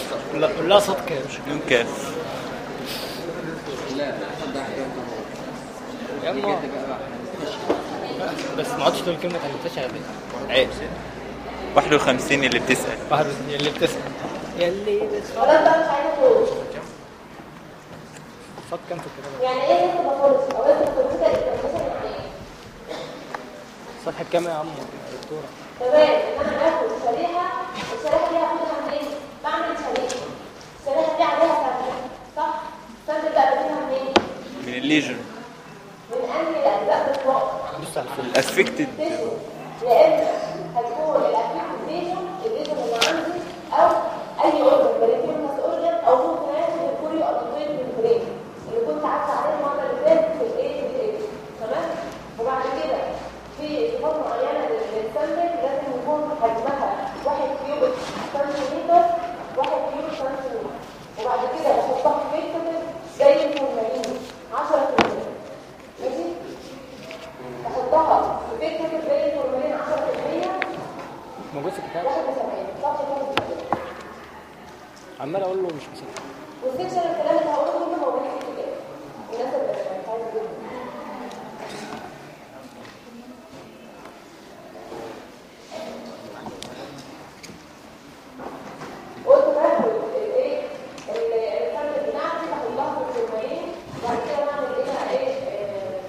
لا لا صوت كاف نون كاف يا اما بس ما عادش تقول كلمه ما تنتشر عيب 51 اللي بتسأل واحد اللي بتسال يلي بتفكر خلاص بقى مش عايزه تقول كم في الكتاب يعني ايه لسه باثولوجي او لسه باثولوجي اكزامينشن يعني ايه صفحه كام يا عم يا دكتوره تمام ان انا باخد شريحه الشريحه دي هاخدها منين بعمل شريحه الشريحه دي عليها سامبل صح السامبل بقى بجيبها منين من الليجن من انهي الاجزاء بالظبط بص على الفيلم الاسفكتد يا اما هتكون الابليكيشن الليجن اللي عندي او اي اورجن بريتيرنس اورجن او ممكن اخد الكوريو ادوتيت من البرين اللي كنت عارفه عليه المره اللي فاتت في الايه في الايه تمام وبعد كده في صفات معينه للسامبل لازم يكون حجمها 1 كيوبيك سنتيمتر 1 كيوبيك سنتيمتر وبعد كده بحطها في ميكتب زي الفورمالين 10% ماشي احطها في فكره زي الفورمالين 10% موجود في الكتاب 71 صفحه 71 عمال اقول له مش مسافر والسكشن الكلام اللي هقوله كله موجود في الكتاب الناس اللي مش عايزه تجيبه قلت باخد الايه الفرد بتاعتي بحطها في الفورمالين وبعد كده بعمل ايه بقى ايه آه،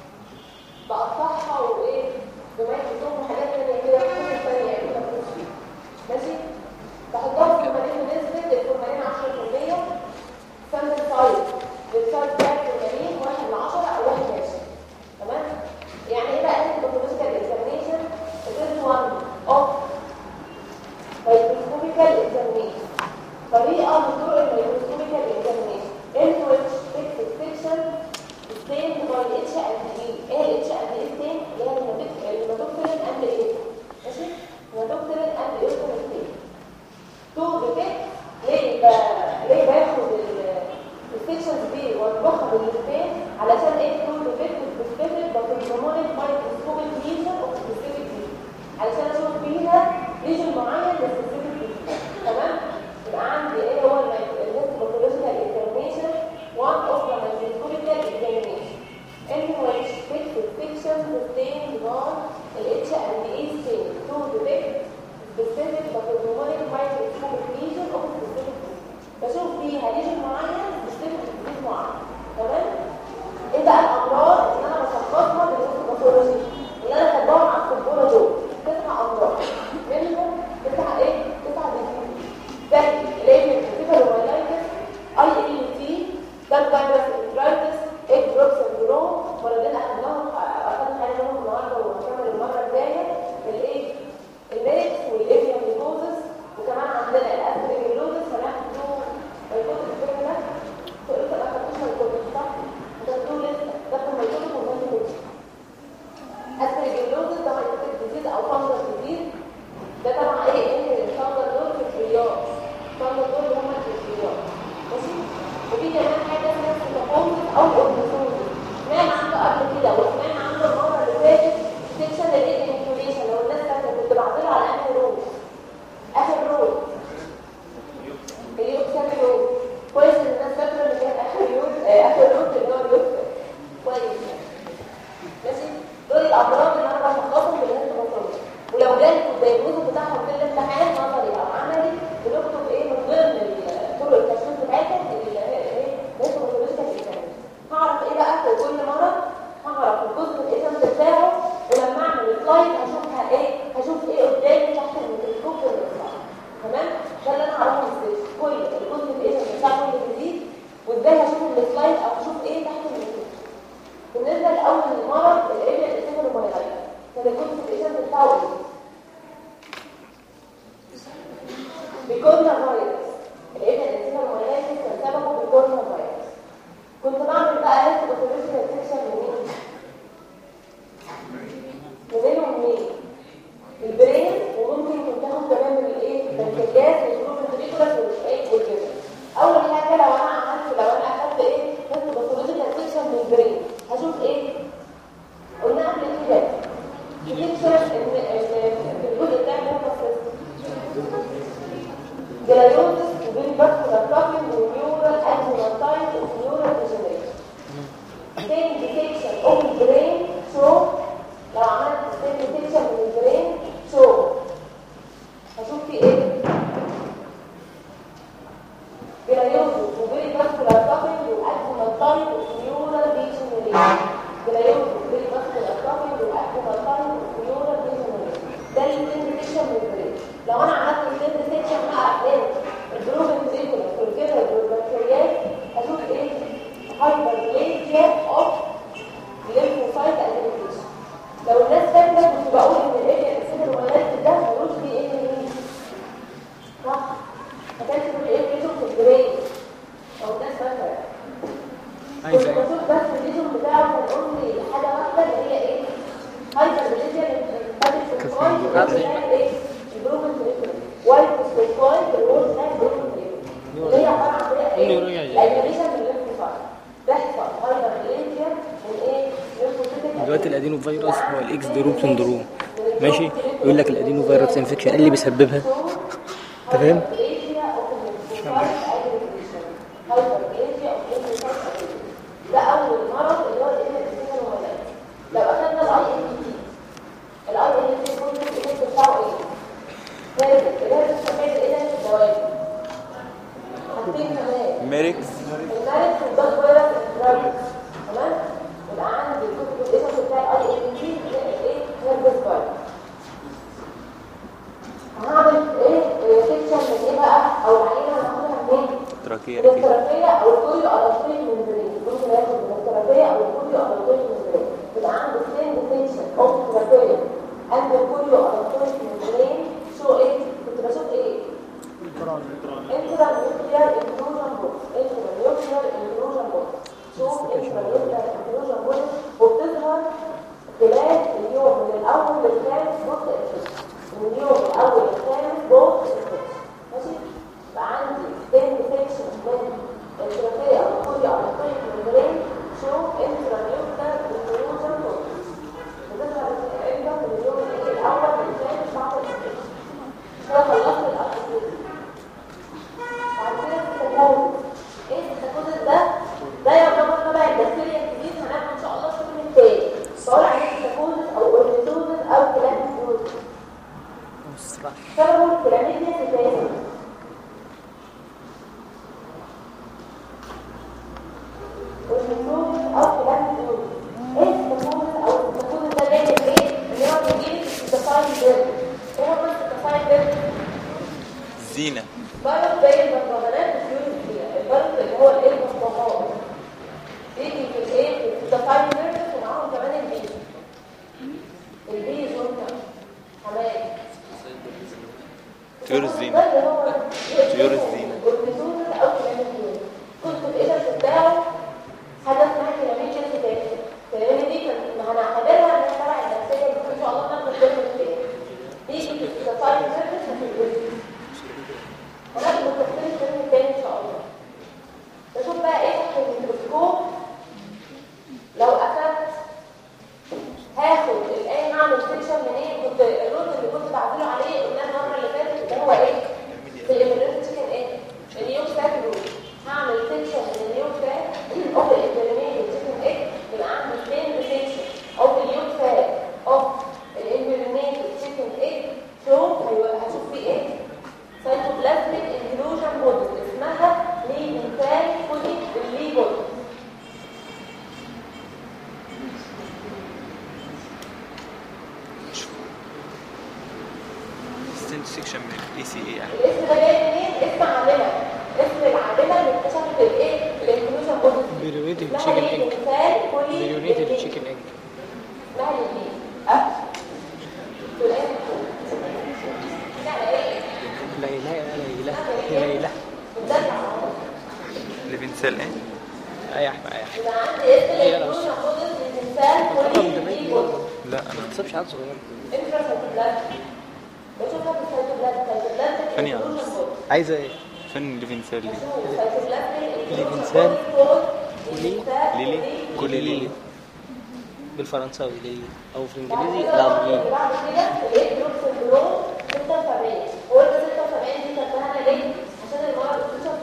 بقطعها وايه بميكروسكوب وحاجات تانية كده كل ثانية كده بخش فيها ماشي بحطها في الفورمالين بنسبة الفورمالين 10% سامبل سايز السايز بتاع الفورمالين 1 ل 10 او 1 ل 20 تمام يعني ايه بقى الباثولوجيكال اكزامينشن it is one of microscopical examination طريقة من طرق الميكروسكوبيكال examination in which fixed section stained by H and E ايه ال H and E stain اللي هي الماتوكترين and ايه ماشي الماتوكترين and ايوترين stain تو detect ليه ب... ليه باخد السكشنز دي واطبخها بالسبين علشان ايه تو detect specific but harmonic microscopic lesion of specific lesion علشان اشوف بيها ليجن معين للسبيسيفيك ليجن تمام يبقى عندي ايه هو الهيستوباثولوجيكال اكزامينشن one of the microscopical examination in which fixed sections stained by the H and E stain to detect specific pathognomonic microscopic lesion of specific lesion بشوف فيها ليجن معين specific disease معين تمام ايه بقى الامراض اللي انا بشخصها بالهيستوباثولوجي اللي انا كاتباهم على السبوره دول تسع امراض منهم تسع ايه تسع ديزيز زي الايه الكيفالومايلايتس اي ال تي ده فيروس انترايتس ايه دروب سندروم مرضين اخدناهم اخدنا حاجه منهم النهارده وهنكمل المره الجايه الايه الليكس والابيا ميكوزس وكمان عندنا الاسبرجلوزس هناخد له ميكوزس الفكره ده تقول لك انا خدتوش ميكوزس صح؟ ده لسه ده كان ميكوزس وميكوزس اسبرجلوزس ده مايكوتيك ديزيز او فانجر ديزيز ده طبعا ايه ايه الفانجر دول في الخيار الفانجر دول اللي هم الخيار ماشي وفي كمان حاجه اسمها سيتوكوزس او اورنيثوزس سمعنا عنه قبل كده وسمعنا عنه المره اللي فاتت سيكشن الايه انفليشن لو الناس فاكره كنت بعتله على اخر روز اخر روز اليوكسر يوم كويس ان الناس فاكره ان كان اخر يوم آه، اخر روز اللي هو اليوكسر كويس ماشي دول الامراض اللي انا بشخصهم بالهيستوباثولوجي ولو جالكوا الدايجنوز بتاعهم في الامتحان نظري او عملي بنكتب ايه من ضمن ال- طرق التشخيص بتاعتهم اللي هي ايه الهيستوباثولوجيكال اكزامينشن هعرف ايه بقى في كل مرض هعرف الجزء الاسم بتاعه ولما اعمل سلايد هشوفها ايه هشوف ايه قدامي تحت الميكروسكوب في السلايد تمام ده اللي انا اعرفه ازاي كل الجزء الاسم بتاع كل جديد وازاي هشوف السلايد او هشوف ايه تحت الميكروسكوب بالنسبه لاول مرض الاريا الاسيفالومايلايتس كان الجزء الاسم بتاعه ايه بيكورونا فيروس الاريا الاسيفالومايلايتس كان سببه بيكورونا فيروس كنت بعمل بقى هيستوباثولوجيكال سيكشن منين منين ومنين البرين وممكن كنت اخد كمان من الايه البنكرياس والجروب الفريكولاس والايه والجبل اول حاجه لو انا عملت لو انا اخدت ايه هيستوباثولوجيكال سيكشن من البرين هشوف ايه قلنا قبل كده سيكشن ان إن في الجزء بتاع النيرفس جلايوزس وبين vascular clotting ونيورال adenomatine ونيورال degeneration stain detection of the brain show لو عملت stain detection من البرين show هشوف في ايه جلايوزو وبيري فاسكولار كابينج والادوماتاين والنيورال ديجنريشن جلايوزو وبيري فاسكولار كابينج والادوماتاين والنيورال ديجنريشن ده الانديكيشن من البرين لو انا عملت الانديكيشن مع بين البروفن فيزيكولا والكيفر والبكتيريات اشوف ايه هايبربليزيا اوف ليمفوسايت ادينيشن لو الناس فاكره كنت بقول ان الايه السيل الولاد ده ملوش دي ايه مين صح ما كانش في ايه فيجن في البرين او الناس فاكره أيوة. كنت بشوف بس الفيجن بتاعه كان يقول لي حاجه واحده اللي هي ايه هايبربليزيا اللي ايه البروفن فيزيكولا وايت سبيكوين في الوورد ده البروفن فيزيكولا اللي هي عباره عن ايه نيورو يعني. الانيميشن من الليمفوسايت بيحصل هايبربليزيا من ايه lymphocytic دلوقتي الادينو فيروس هو الاكس دروب سندروم ماشي يقول لك الادينو فيروس انفكشن ايه اللي بيسببها انت فاهم ده اول مرض اللي هو الانفكشن الهرمونات لو اخذنا الاي ان تي الاي ان تي كله الانفكشن بتاعه ايه ثالث الهرمون الشمالي ايه ده الدوائر حاطين كمان ميريكس الملك والباك فيروس انترايتس تمام يبقى عندي الكتب الاسم بتاع الاي ان تي ايه هي الباك فيروس هعمل ايه سيكشن من ايه بقى او العينه هناخدها منين تراكية من أكيد الثيرابيه او الكوريو ارابيك ممبرين ممكن ياخد من الثيرابيه او الكوريو ارابيك ممبرين يبقى عندي سين ديتنشن اوف ثيرابيه اند الكوريو ارابيك ممبرين شو ايه كنت بشوف ايه انترا نيوكليار انكلوجن بوكس انترا نيوكليار انكلوجن بوكس شوف انترا نيوكليار انكلوجن بوكس وبتظهر خلال اليوم من الاول للخامس بوست انفكشن من اليوم الاول للخامس بوست انفكشن ماشي يبقى عندي ستين ديتكشن من الثلاثيه او الكوريا او الطيب من البرين شوف انترا نيوكليار انكلوجن بوكس بتظهر امتى من اليوم الاول للخامس بعد الانفكشن كده خلصت الابلكيشن بعد كده التكون ايه التكون ده ده يعتبر تبع البكتيريا الجديد هنعمل ان شاء الله الشغل التاني بقول عليه التكون او اورنيتوزن او كلاميديوز سببه الكلاميديا سيتازم اورنيتوزن او كلاميديوز ايه التكون او التكون ده جاي من ايه اللي هو بيجي التفاعل بيرد ايه هو التفاعل بيرد زينة برضه زي البرطمانات بتكون فيها البرد اللي هو الايه البرطمان بيجي في الايه في التفاعل نيرفس ومعاهم كمان البيز البيز وانت حمام طيور الزينة ده اللي هو طيور الزينة. والبيزون او كلاميديا كنت في الاسم بتاعه حاجه اسمها كلاميديا سيتاسيا كلاميديا دي كان ما هنعتبرها انها تبع البكتيريا دي ان شاء الله ناخد بالنا منها بيجي في التفاعل نيرفس وفي البيز وناخد التفصيل الفيلم التاني ان شاء الله نشوف بقى ايه تحت الميكروسكوب لو اخدت هاخد الان اعمل سيكشن من ايه كنت الرز اللي كنت بعمله عليه قلنا المره اللي فاتت اللي هو ايه في الامبريد تشيكن ايه النيو فات رول هعمل سيكشن من النيو فات اوف الامبريد تشيكن ايه يبقى عندي اثنين سيكشن اوف النيو فات اوف الامبريد تشيكن ايه شو هيبقى هشوف فيه ايه سايتوبلازميك انكلوجن موديل اسمها ليمفال كوليك الليبول ستنت سيكشن من الاي سي اي الاسم ده جاي منين؟ اسم عالمة اسم العالمة اللي اكتشفت الايه؟ الانكلوجن موديل بيريونيتد اسمها تشيكن ايه؟ ايج ليمفال كوليك بيريونيتد الليبول. تشيكن ايج اسمها ليمفال اه سؤال يعني ايه؟ لا اله الا لا اله لا اله بتدلع ليفنسيل ايه اي احمد اي احمد يبقى عندي اسم الانكلوجن موديل للمثال كوليك الليبول لا انا ما تحسبش عيال صغيره انتراسيتوبلازم بشوفها في السيتوبلازم السيتوبلازم ثانية. inclusion mode. عايزه ايه فين ليفنسيل دي الإنسان. كولي. ليلي كولي ليلي ليلي بالفرنساوي ليلي او في الانجليزي لافلي بعد كده لقيت جروب سندروم 76 هو ال 76 دي خدتها انا ليه؟ عشان المرض اكتشف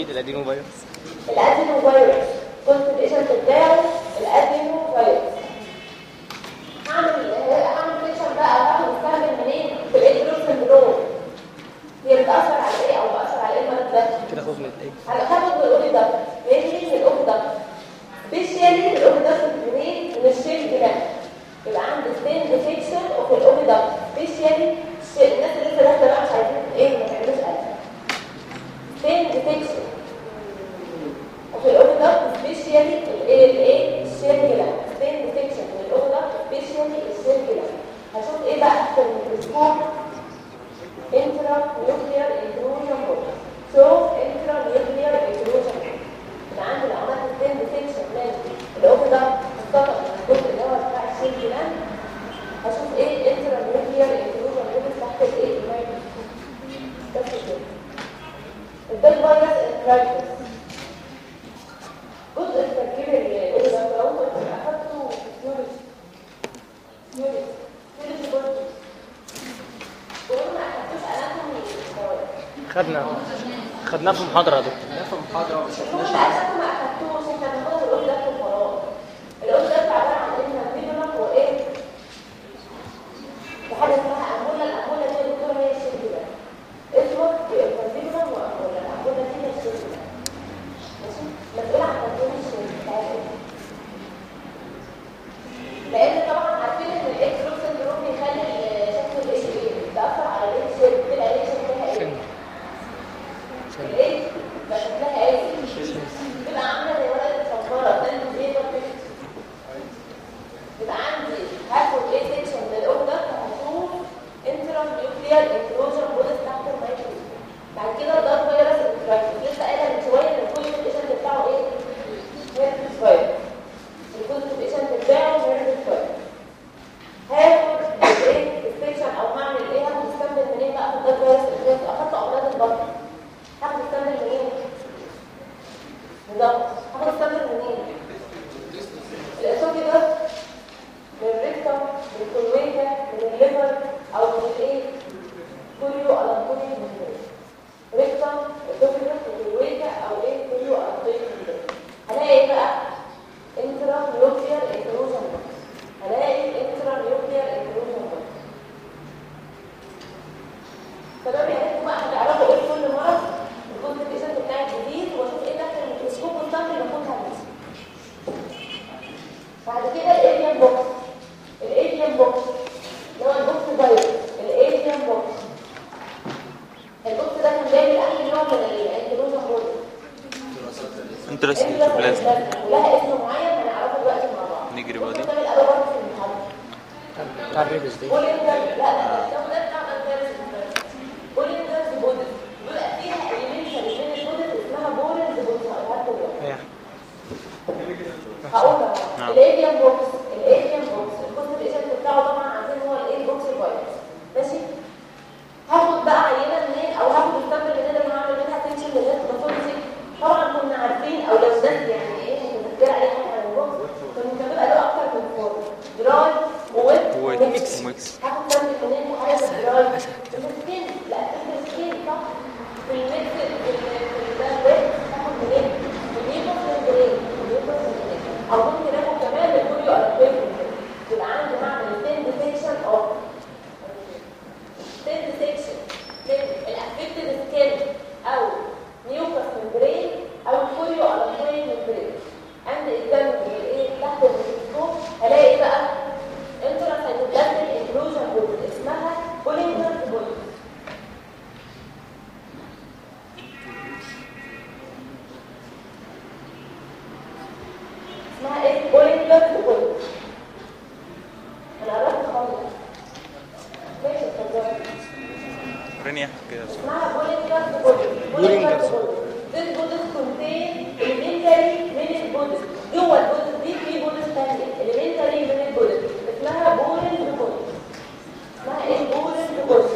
الادينو فيروس الادينو فيروس كنت الايجنت بتاعه الادينو فيروس هعمل هعمل فيكشن بقى او هاخد استخدم منين في الايه جروب سندروم هي بتاثر على ايه او بتاثر على ايه المرض ده كده خوف من الايه هناخد من الاوبي ده ماشي من الاوبي ده سبيشالي الاوبي ده منين من الشيل جلاند يبقى عندي ستين ديفيكشن اوف الاوبي ده سبيشالي الناس اللي لسه داخله بقى مش عايزين ايه ما تعملوش قلق ستين ديفيكشن وفي الاوبيدكت سبيشالي الايه الايه الشيل جلاند ستين ديفيكشن من الاوبيدكت سبيشالي الشيل جلاند هشوف ايه بقى في الميكروسكوب انترا نيوكليار انتروجن بوك سو انترا نيوكليار انتروجن يبقى عندي لو عملت ستين ديفيكشن من الاوبيدكت خاصه من الجزء اللي هو بتاع الشيل جلاند هشوف ايه انترا نيوكليار انتروجن بوك تحت الايه الميكروسكوب بس كده البيل فيروس انترايتس جزء التركيب اللي لو انت اخدته يوريس يوريس يوريس برضه وهم ما اخدتوش اناتومي خدنا خدناه في محاضره يا دكتور هم اساسا ما اخدتوش احنا بناخد الاول ده في الفراغ الاول ده عباره عن ان الفيبرم وايه وحاجه اسمها اموله الاموله دي يا دكتور هي الشد ده اسمه الفيبرم واموله الاموله دي هي الشد ده ماشي مسؤول عن تنظيم الشد بتاعتها لان طبعا عارفين ان الاكس روك سندروم بيخلي شكل الايش ايه بتاثر على الايش بتبقى الايش شكلها ايه الايش بقى شكلها ايه بتبقى عامله زي ورقه الصنفره ده الزيبر يبقى عندي هاخد ايه سيكشن من الاوردر هشوف انترا نيوكليار انتروجن بولس تحت الميكروسكوب بعد كده ده فيروس انتراكشن لسه قايله من شويه ان كل الايشنت بتاعه ايه؟ هيربس فايروس الكود الايشنت بتاعه هيربس فايروس هاخد ايه السيكشن او هعمل ايه هاخد استخدم منين بقى في ده فيروس انتراكشن اخدت امراض البطن هاخد استخدم منين؟ بالظبط هاخد استخدم منين؟ الاسوفيجاس من الريكتم من الكلويكا من الليفر او من الايه كوريو الانتوني من ريكتم اسوفيجاس الكلويكا او ايه كوريو الانتوني من هلاقي ايه بقى انترا نيوكليار انتروجن هلاقي انترا نيوكليار انتروجن تمام يا ريت بقى هتعرفوا ايه كل مرض الجزء الايجنت بتاع الجديد واشوف ايه تحت الميكروسكوب والطاقه اللي باخدها منه بعد كده الايديان بوكس الايديان بوكس اللي هو البوكس فايروس الايديان بوكس البوكس ده كان جاي من اي نوع من الانتروجن بودي انترستنج بلازما لها اسم معين هنعرفه دلوقتي مع بعض نجري البوكس بعدين. ده من الأول برضه في المحاضرة بتاع الريبس دي بولينجر لا لا لا ده ده بتاع الفيروس بولينجر بودي بيبقى فيها اليمنتال من البودي اسمها بولينج بودي هاتوا دلوقتي ايه هقول نعم. الايديان بوكس الايديان بوكس الكود الايجنت بتاعه طبعا عارفين هو الايه بوكس فايروس ماشي هاخد بقى عينه منين او هاخد السامبل منين اللي هعمل منها تنشن لغايه باثولوجي طبعا كنا عارفين او لو الناس يعني ايه متذكره اي حاجه عن البوكس كان كان بيبقى له اكتر من فورم دراي وويت ويت وميكس وميكس هاخد سامبل منين حاجه في الدراي في السكين لا في السكين صح في الميكس في ال- في الويت هاخد منين في الميكس ممبرين الميكس ممبرين او ممكن اخد كمان الكوريو الكويك يبقى عندي هعمل 10 ديتكشن اوف 10 ديتكشن للافكتد سكين او ميوكس ممبرين او الكوريو الكويك ممبرين عند اكزامن الايه تحت الميكروسكوب هلاقي ايه بقى انتراسيتوبلازميك انكلوجن بودي اسمها بولينجر بودي اسمها ايه بولينجر بودي انا قربت خالص ماشي اتفضل رانيا كده اسمها بولينجر بودي بولينجر بودي This bodies contain elementary minute bodies جوه البوديز دي في بوديز ثانيه elementary minute bodies اسمها بولينج بودي اسمها ايه بولينج بودي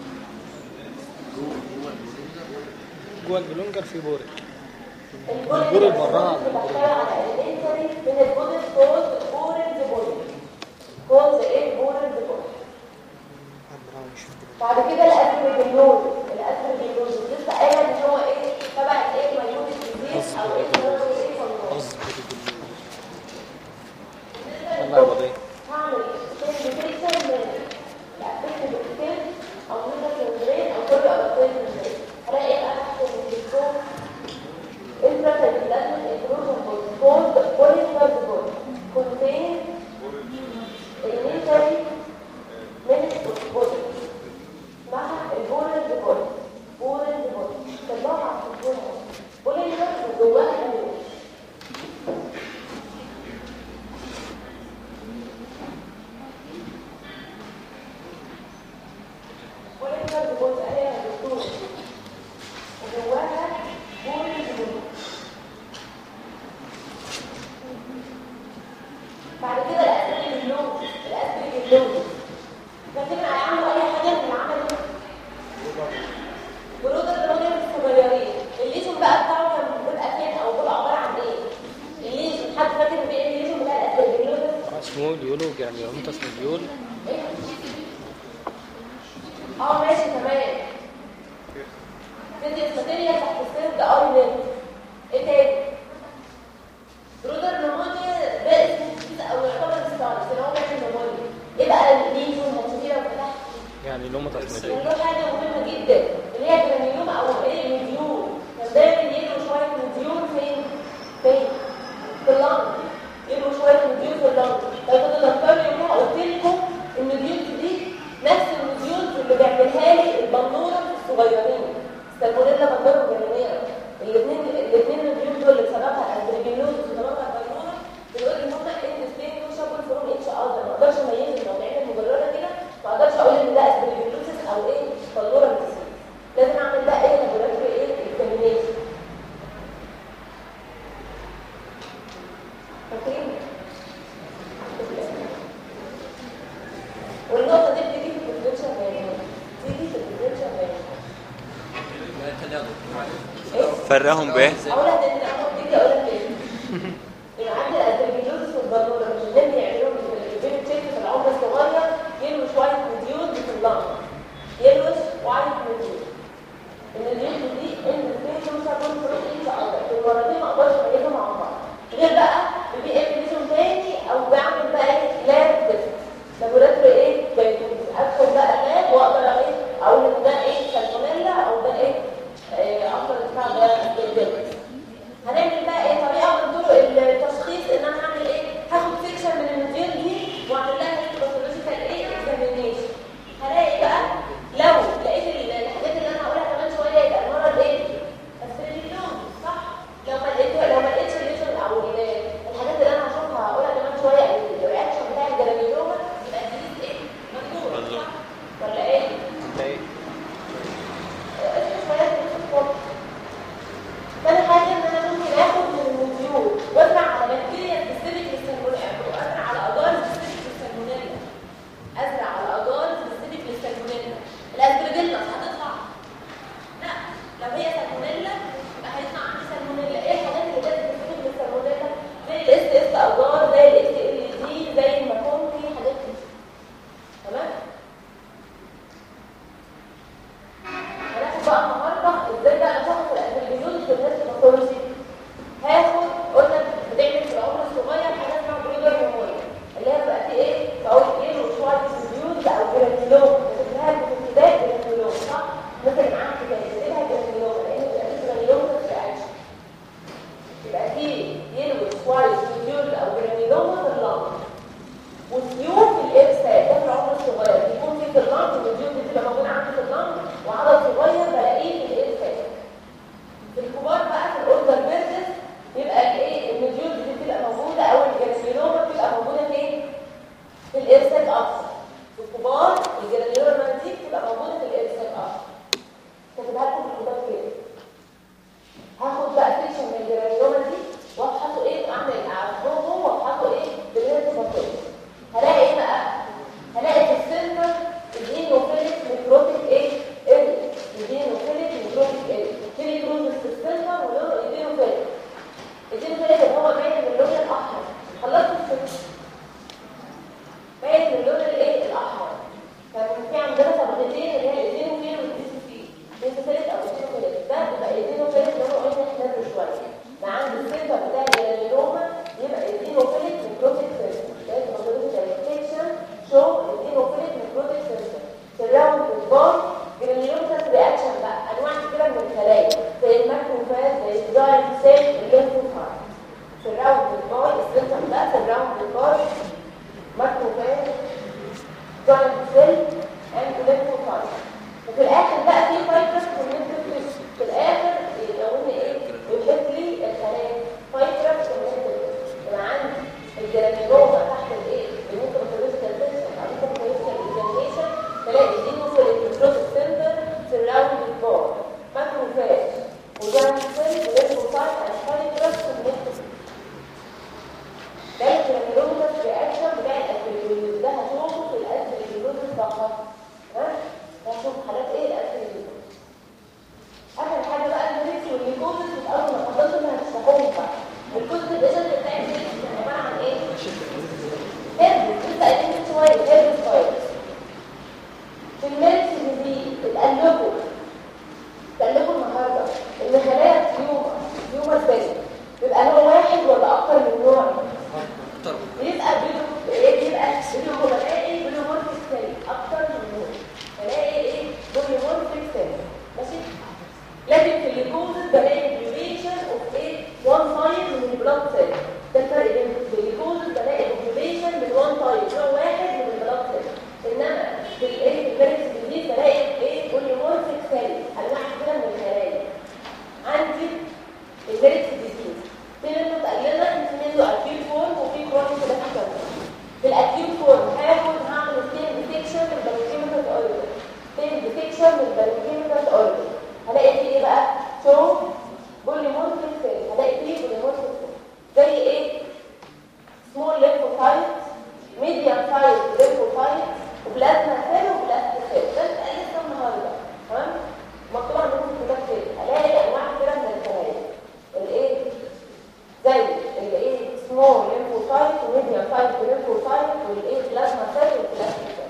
جوه البلونجر في بورك البولينج البول اللي براها. بتشتغل على elementary minute bodies called بولينج بودي called ايه بولينج بودي بعد كده الاسبرجلوز الاسبرجلوز لسه قايله ان هو ايه تبع الايه مايوز بعد كده الاسبريجلوز الاسبريجلوز لكن هيعملوا اي حاجه من العمل ده برودر الراجل الصغيرين الليزون بقى بتاعه كان بيبقى فين او بيبقى عباره عن ايه الليزون حد فاكر بايه الليزون بتاع الاسبريجلوز اسمه ديولو جرانيومتاس ديول اه ماشي تمام فيزيكس ماتيريال تحت السيرد ايلاند ايه تاني برودر نمونيا ده اسمه او يعتبر ستارس اللي هو بيعمل نمونيا ايه بقى الليزون هتشوفيه لو فتحت يعني لومتاس مديول له حاجه مهمه جدا اللي هي جرانيوم او ايه المديول كان دايما يدوا شويه مديول فين فين في اللنج يدوا شويه مديول في اللنج لو كنت تذكروا يومها قلت لكم المديول دي نفس المديول اللي بيعملها لي البنوره الصغيرين سالمونيلا بنوره وجرانيرا الاثنين الاثنين المديول دول اللي سببها البريجينوز وسببها البنوره بيقول ان هم ان الاثنين دول شابوا فروم اتش اذر ما اقدرش اميز الموضوعين المجرده كده ما اقدرش اقول ان ده اسبريجلوسيس او ايه بلورا ديسيز لازم اعمل ده ايه لابوراتوري ايه اكزامينيشن فاكرين والنقطه دي بتيجي في الديفرنشال فاليو تيجي في الديفرنشال فاليو ايه فرقهم بايه اقولها تاني انا بتيجي اقولها تاني يبقى عندي الاسبرجلوزس والبلوره مش لازم يعملوا البيبي تشيك في العمر الصغير يلوش وايت مديول في اللنج يلوش وايت مديول المديول دي ان الفيشن سابون فروت ايتش اذر المرتين ما اقدرش اميزهم مع بعض غير بقى ببي ام ليزون تاني او بعمل بقى ايه لاب تيست لابوراتوري ايه دايجنوز ادخل بقى اللاب واقدر ايه اقول ان ده ايه سالمونيلا او ده ايه آه، اكتر بتاع ده الديرمس الاستروسايت وميديا سايت بريفروسايت والايه بلازما سيل والبلازما سيل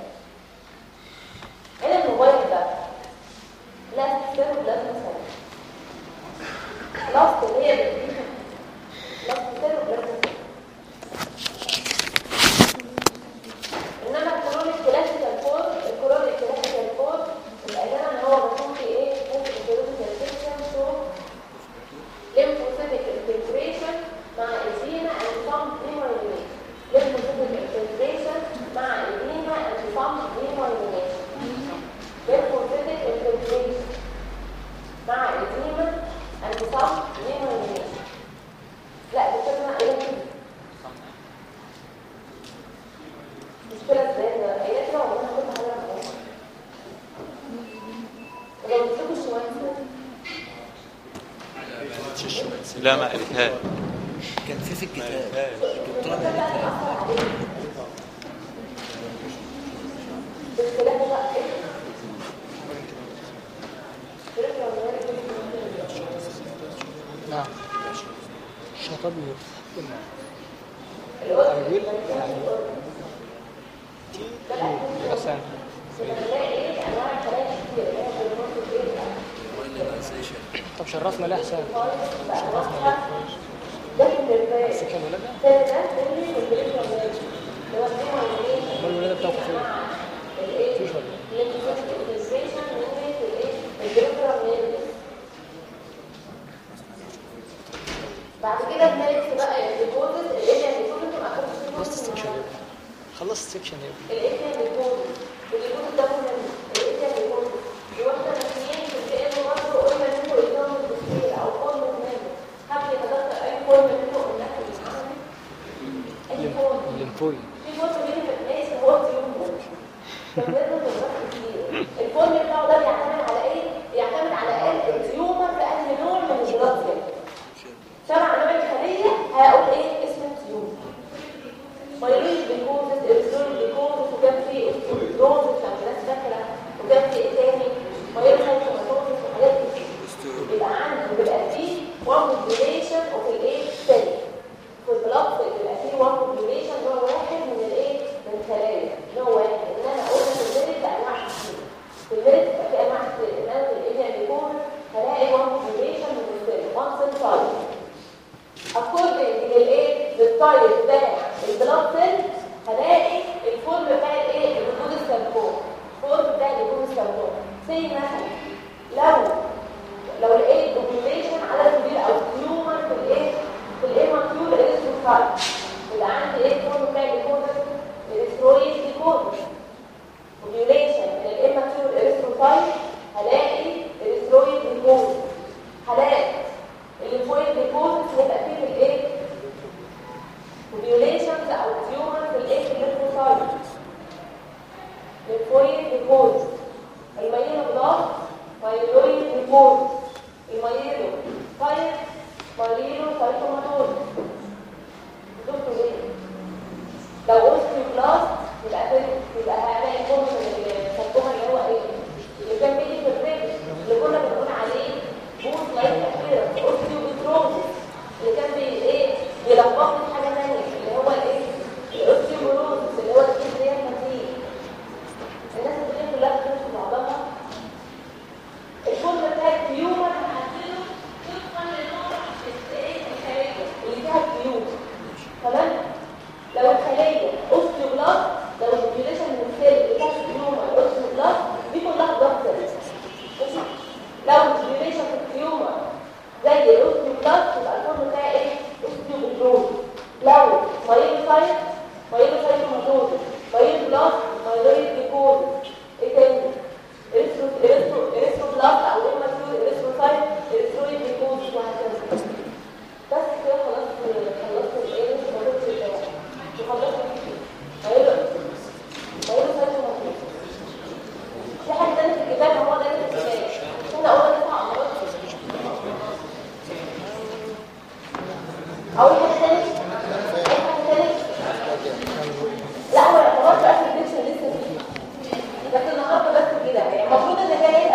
هنا الموبايل ده بلازما سيل وبلازما سيل خلاص اللي هي بتديها بلازما سيل وبلازما سيل انما الكرونيك كلاسيكال فور الكرونيك كلاسيكال فور الاجانب ان هو بيكون في ايه ممكن الكرونيك سيستم تو lymphocytic infiltration مع edema and some demyelination lymphocytic infiltration مع edema and some demyelination lymphocytic infiltration مع edema and some demyelination لا بتسمع ايه كده مشكلة ازاي ده هي كده ولا انا كنت حاجة معاها لو بتشوفوا الشوانس ده لا ما قالتها كان في في الكتاب الدكتوره قالتها باختلاف بقى ايه نعم شطب حسن طب شرفنا ليه حسن شرفنا ليه السكن ولادها امال الولاده بتاعكم فين مفيش ولا إيه؟ بعد كده بنركز بقى الديبوزيت الاريا الديبوزيت ما اخدش خلصت السكشن يا ابني خلصت السكشن يا ابني الاريا الديبوزيت الديبوزيت ده مهم الاريا الديبوزيت واحنا ماشيين في الكي ام برضه قلنا منه ايزام الدستير او فورم منه حد يتذكر اي فورم منه قلنا اي فورم الليمفويد في فورم منه في الناس هو تيومر فبنقدر نوضح كتير الفورم بتاعه ده بيعتمد على ايه؟ بيعتمد على التيومر في انهي نوع من البلاد سيل سبع انواع الخليه هقول ايه اسم التيومر مايلويد بيكوزس ارسول بيكوزس وكان في اوستيوبروزس عشان الناس فاكره وكان في ايه تاني مايلويد هايبوماتوزس وحاجات كتير يبقى عندي بيبقى فيه وان بوبيوليشن اوف الايه سيل في البلاد سيل بيبقى فيه وان بوبيوليشن نوع واحد من الايه من الخلايا نوع واحد ان انا اقول في الميريت انواع كتير في الميريت يبقى في انواع كتير ان انا في الايه بيكون هلاقي وان بوبيوليشن من السيل وان سيل تايب according للايه للتايب بتاع البلاد سيل هلاقي الفورم بتاع الايه الجلوكوز السلفون الفورم بتاع الجلوكوز السلفون زي مثلا لو لو لقيت دوبيوليشن على كبير او تيومر في الايه في الايماتيور اريثروسايت يبقى عندي ايه الفورم بتاع الجلوكوز الاريثرويد جلوكوز دوبيوليشن من الايماتيور اريثروسايت هلاقي اريثرويد جلوكوز هلاقي الليمفويد ديبوزيت هيبقى فيه الايه فيوليشنز او تيومر في الايه في الليمفوسايت الليمفويد ديبوزيت الميلو بلاست مايلويد ديبوزيت الميلو فايت مايلو سايتوماتوز دكتور ليه لو اوستيوبلاست يبقى فين يبقى هلاقي فورم من السرطومه اللي هو ايه اللي كان بيجي في الرجل اللي كنا بنقول عليه بوز لايك كده اوستيوبتروزس اللي كان بي ايه بيلخبطني في حاجه ثانيه اللي هو الايه الاوستيوبروزس اللي هو الكيس اللي هي الفتيل الناس اللي كلها بتمشي مع بعضها الفورم بتاع التيومر هنحدده طبقا لنوع الايه الخليه اللي فيها التيومر تمام لو الخليه اوستيوبلاست لو البوبيوليشن من السيل بتاع التيومر اوستيوبلاست دي كلها ضغط ماشي لو الديوريشن في التيومر زي الاوستيوبلاست يبقى الفورم بتاعي ايه اوستيوبلوز لو مايلوسايت مايلوسايتوماتوز مايلوبلاست مايلويد ديكوز ايه تاني اريثرو اريثرو اريثروبلاست او ايماتيور اريثروسايت اريثرويد ديكوز وهكذا بس كده خلاص خلصت الايه خلصت الدواء وخلصت مايلو مايلوسايتوماتوز في حاجه تانية في الكتاب هو ده اللي في الكتاب احنا قلنا تسع امراض اول حاجه تاني اول حاجه تاني لا هو يعتبر بقى في الديكشن لسه فيه بس النهارده بس كده يعني المفروض ان ده